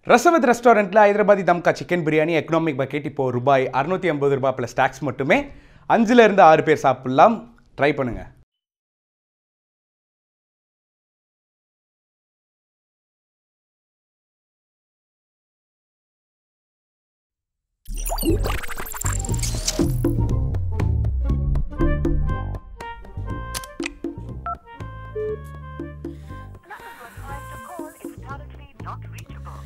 ரசவத் ரெஸ்டாரண்ட்டில் ஹைதராபாதி தம்கா chicken biryani economic bucket இப்போ ரூபாய் அறுநூற்றி ஐம்பது ரூபாய் ப்ளஸ் டேக்ஸ் மட்டுமே அஞ்சுல இருந்து ஆறு பேர் சாப்பிடலாம் ட்ரை பண்ணுங்க number you are trying to call is currently not reachable.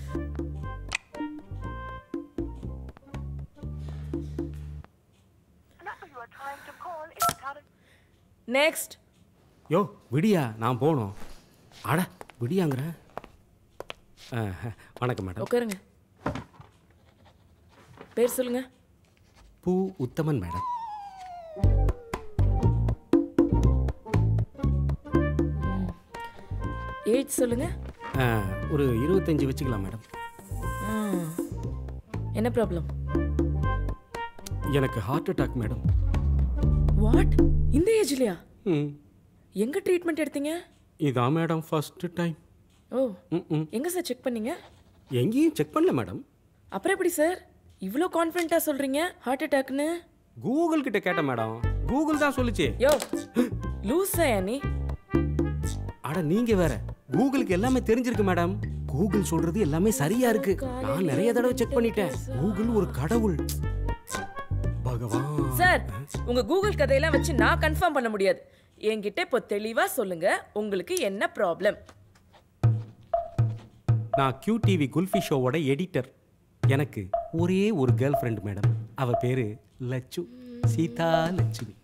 The number you are trying to call is currently next யோ விடியா நான் போகணும் அட விடியாங்கிற ஆ, வணக்கம் மேடம் உட்காருங்க பேர் சொல்லுங்க பூ உத்தமன் மேடம் ஏஜ் சொல்லுங்க ஆ, ஒரு இருபத்தஞ்சி வச்சுக்கலாம் மேடம் ம். என்ன ப்ராப்ளம் எனக்கு ஹார்ட் அட்டாக் மேடம் வாட் இந்த ஏஜ்லயா ம் எங்க ட்ரீட்மெண்ட் எடுத்தீங்க இதான் மேடம் ஃபஸ்ட்டு டைம் ஓ ம் ம் எங்க சார் செக் பண்ணீங்க எங்கேயும் செக் பண்ணல மேடம் அப்புறம் எப்படி சார் இவ்வளோ கான்ஃபிடென்ட்டா சொல்றீங்க ஹார்ட் அட்டாக்னு கூகுள் கிட்ட கேட்டேன் மேடம் கூகுள் தான் சொல்லுச்சு யோ லூஸா நீ அட நீங்க வேற கூகுளுக்கு எல்லாமே தெரிஞ்சிருக்கு மேடம் கூகுள் சொல்றது எல்லாமே சரியா இருக்கு நான் நிறைய தடவை செக் பண்ணிட்டேன் கூகுள் ஒரு கடவுள் பகவான் சார் உங்க கூகுள் கதையெல்லாம் வச்சு நான் கன்ஃபார்ம் பண்ண முடியாது என்கிட்ட இப்போ தெளிவா சொல்லுங்க உங்களுக்கு என்ன ப்ராப்ளம் நான் கியூ டிவி குல்ஃபி ஷோவோட எடிட்டர் எனக்கு ஒரே ஒரு கேர்ள் ஃப்ரெண்ட் மேடம் அவ பேரு லச்சு சீதா லட்சுமி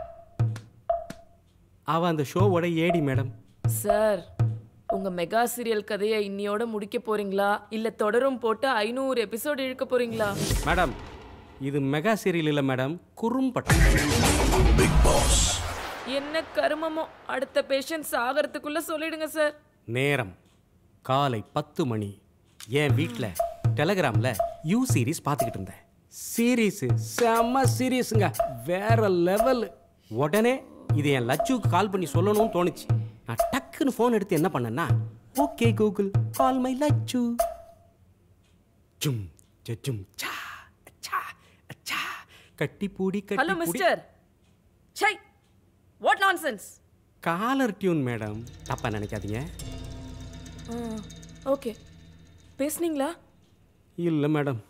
அவ அந்த ஷோவோட ஏடி மேடம் சார் உங்க மெகா சீரியல் கதையை இன்னியோட முடிக்க போறீங்களா இல்ல தொடரும் போட்டு ஐநூறு எபிசோடு இழுக்க போறீங்களா மேடம் இது மெகா சீரியல் இல்லை மேடம் குறும்பட்டம் என்ன கருமமோ அடுத்த பேஷண்ட் சாகறதுக்குள்ள சொல்லிடுங்க சார் நேரம் காலை பத்து மணி என் வீட்டில் டெலகிராமில் யூ சீரிஸ் பார்த்துக்கிட்டு இருந்தேன் சீரீஸு செம்ம சீரியஸுங்க வேற லெவல் உடனே இது என் லட்சுக்கு கால் பண்ணி சொல்லணும்னு தோணுச்சு நான் டக்குன்னு ஃபோன் எடுத்து என்ன பண்ணேன்னா okay Google call my Lachu ஜும் ஜும் சா அச்சா அச்சா கட்டி பூடி ஹலோ கட்டி பூடி மிஸ்டர் சை what nonsense caller tune madam தப்பா நினைக்காதீங்க ஓகே பேசுனீங்களா இல்லை மேடம்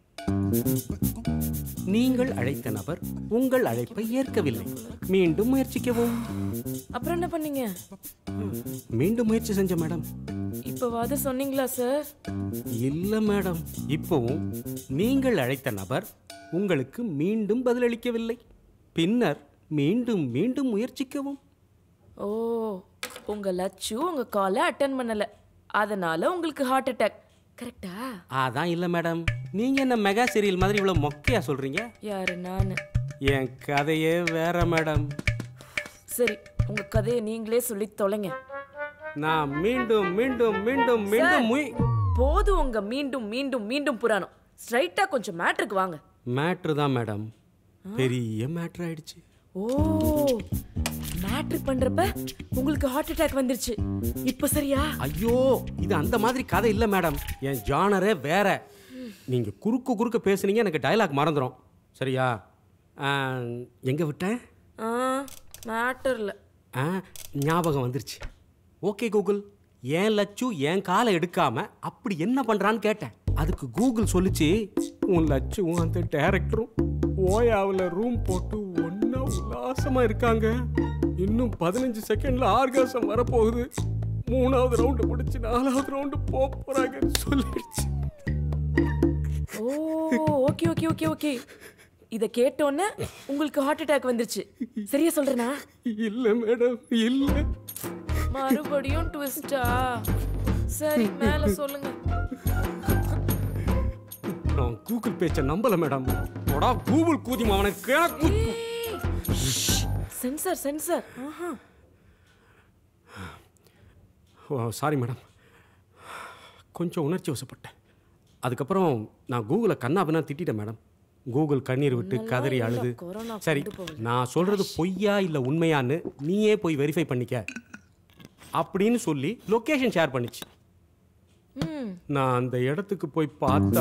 நீங்கள் அழைத்த நபர் உங்கள் அழைப்பை ஏற்கவில்லை மீண்டும் முயற்சிக்கவும் அப்புறம் என்ன பண்ணீங்க மீண்டும் முயற்சி செஞ்ச மேடம் இப்போவாது சொன்னீங்களா சார் இல்லை மேடம் இப்போவும் நீங்கள் அழைத்த நபர் உங்களுக்கு மீண்டும் பதிலளிக்கவில்லை பின்னர் மீண்டும் மீண்டும் முயற்சிக்கவும் ஓ உங்க லட்சு உங்க காலை அட்டன் பண்ணல அதனால உங்களுக்கு ஹார்ட் அட்டாக் கரெக்டா அதான் இல்லை மேடம் நீங்கள் என்ன மெகா சீரியல் மாதிரி இவ்வளோ மொக்கையா சொல்கிறீங்க யாரு நானு என் கதையே வேற மேடம் சரி உங்க கதையை நீங்களே சொல்லி தொலைங்க நான் மீண்டும் மீண்டும் மீண்டும் மீண்டும் முய் போதும் உங்க மீண்டும் மீண்டும் மீண்டும் புராணம் ஸ்ட்ரைட்டா கொஞ்சம் மேட்ருக்கு வாங்க மேட்ரு தான் மேடம் பெரிய மேட்ரு ஆயிடுச்சு ஓ மேட்ரு பண்றப்ப உங்களுக்கு ஹார்ட் அட்டாக் வந்துருச்சு இப்ப சரியா ஐயோ இது அந்த மாதிரி கதை இல்லை மேடம் என் ஜானரே வேற நீங்க குறுக்கு குறுக்க பேசுனீங்க எனக்கு டயலாக் மறந்துடும் சரியா ஆ, எங்க விட்டேன் ஆ மேட்டர்ல ஆ, ஞாபகம் வந்துருச்சு ஓகே கூகுள் ஏன் லச்சு என் காலை எடுக்காம அப்படி என்ன பண்றான்னு கேட்டேன் அதுக்கு கூகுள் சொல்லுச்சு உன் லட்சுவும் அந்த டைரக்டரும் ஓயாவில் ரூம் போட்டு ஒன்னா உல்லாசமா இருக்காங்க இன்னும் பதினஞ்சு செகண்ட்ல ஆர்காசம் வரப்போகுது மூணாவது ரவுண்டு முடிச்சு நாலாவது ரவுண்டு போக போறாங்கன்னு சொல்லிடுச்சு oh okay okay okay okay இத கேட்டோன்னே உங்களுக்கு ஹார்ட் அட்டாக் வந்துருச்சு சரியா சொல்றேனா இல்லை மேடம் இல்லை மறுபடியும் ட்விஸ்டா சரி மேல சொல்லுங்க நான் கூகுள் பேச்சை நம்பல மேடம் போடா கூகுள் கூதி அவனுக்கு எனக்கு சென்சார் சென்சார் ஆஹா சாரி மேடம் கொஞ்சம் உணர்ச்சி வசப்பட்டேன் அதுக்கப்புறம் நான் கூகுளை கண்ணாபின்னா திட்டிட்டேன் மேடம் கூகுள் கண்ணீர் விட்டு கதறி அழுது கொரோனா சரி நான் சொல்றது பொய்யா இல்லை உண்மையான்னு நீயே போய் வெரிஃபை பண்ணிக்க அப்படின்னு சொல்லி லொக்கேஷன் ஷேர் பண்ணிச்சு ம் நான் அந்த இடத்துக்கு போய் பார்த்தா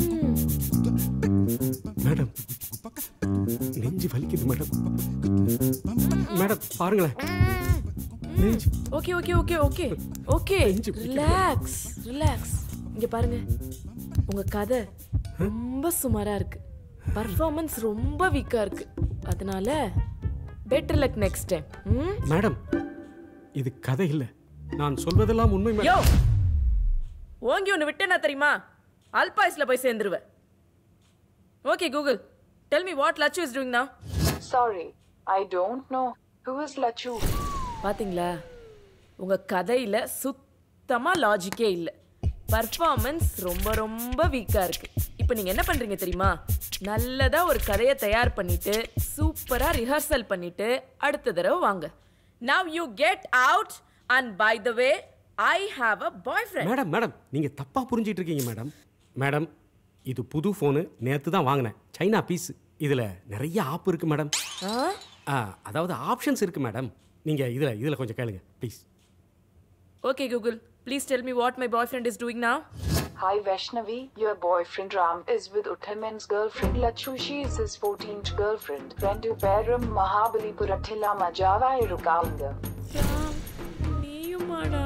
மேடம் நெஞ்சு வலிக்குது மேடம் மேடம் பாருங்களேன் நெஞ்சு okay okay okay okay okay relax relax இங்க பாருங்க உங்க கதை ரொம்ப சுமாரா இருக்கு பர்ஃபார்மன்ஸ் ரொம்ப வீக்கா இருக்கு அதனால பெட்டர் லக் நெக்ஸ்ட் டைம் ம் மேடம் இது கதை இல்லை நான் சொல்வதெல்லாம் உண்மை மேடம் யோ ஓங்கி ஒன்று விட்டேனா தெரியுமா அல்பாய்ஸ்ல போய் சேர்ந்துருவேன் okay Google tell me what Lachu is doing now Sorry, I don't know. Who is Lachu? பாத்தீங்களா உங்க கதையில சுத்தமா லாஜிக்கே இல்ல பர்ஃபார்மன்ஸ் ரொம்ப ரொம்ப வீக்கா இருக்கு இப்போ நீங்க என்ன பண்றீங்க தெரியுமா நல்லதா ஒரு கதையை தயார் பண்ணிட்டு சூப்பரா ரிஹர்சல் பண்ணிட்டு அடுத்த தடவை வாங்க now you get out and by the way I have a boyfriend madam madam நீங்க தப்பா புரிஞ்சிட்டு இருக்கீங்க மேடம் மேடம் இது புது ஃபோனு நேத்து தான் வாங்கினேன் சைனா பீஸ் இதுல நிறைய ஆப் இருக்கு மேடம் ஆ, அதாவது ஆப்ஷன்ஸ் இருக்கு மேடம் நீங்க இதுல இதுல கொஞ்சம் கேளுங்க please okay Google please tell me what my boyfriend is doing now Hi Vaishnavi, your boyfriend Ram is with Uttaman's girlfriend Lachu. She is his 14th girlfriend. Rendu Perum Mahabalipuratilla Majava Irukavanga. நீயுமாடா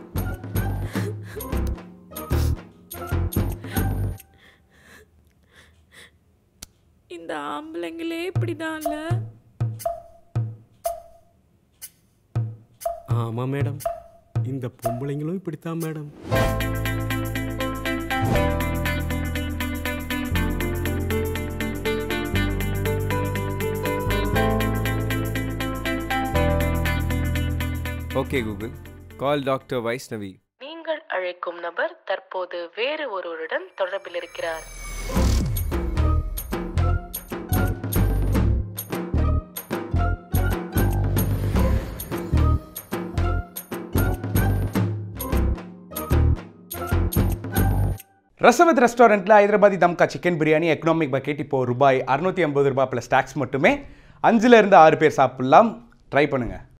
இந்த ஆம்பளைங்களே இப்படிதான்ல ஆமா madam இந்த பொம்பளைங்களும் இப்படித்தான் madam okay Google call doctor Vaishnavi நீங்கள் அழைக்கும் நபர் தற்போது வேறு ஒருவருடன் தொடர்பில் இருக்கிறார் ரசவத் ரெஸ்டாரண்ட்டில் ஹைதராபாதி தம்கா சிக்கன் பிரியாணி எக்கனாமிக் பக்கெட் இப்போ ரூபாய் அறுநூத்தி ஐம்பது ரூபாய் ப்ளஸ் டேக்ஸ் மட்டுமே அஞ்சுல இருந்து ஆறு பேர் சாப்பிடலாம் ட்ரை பண்ணுங்க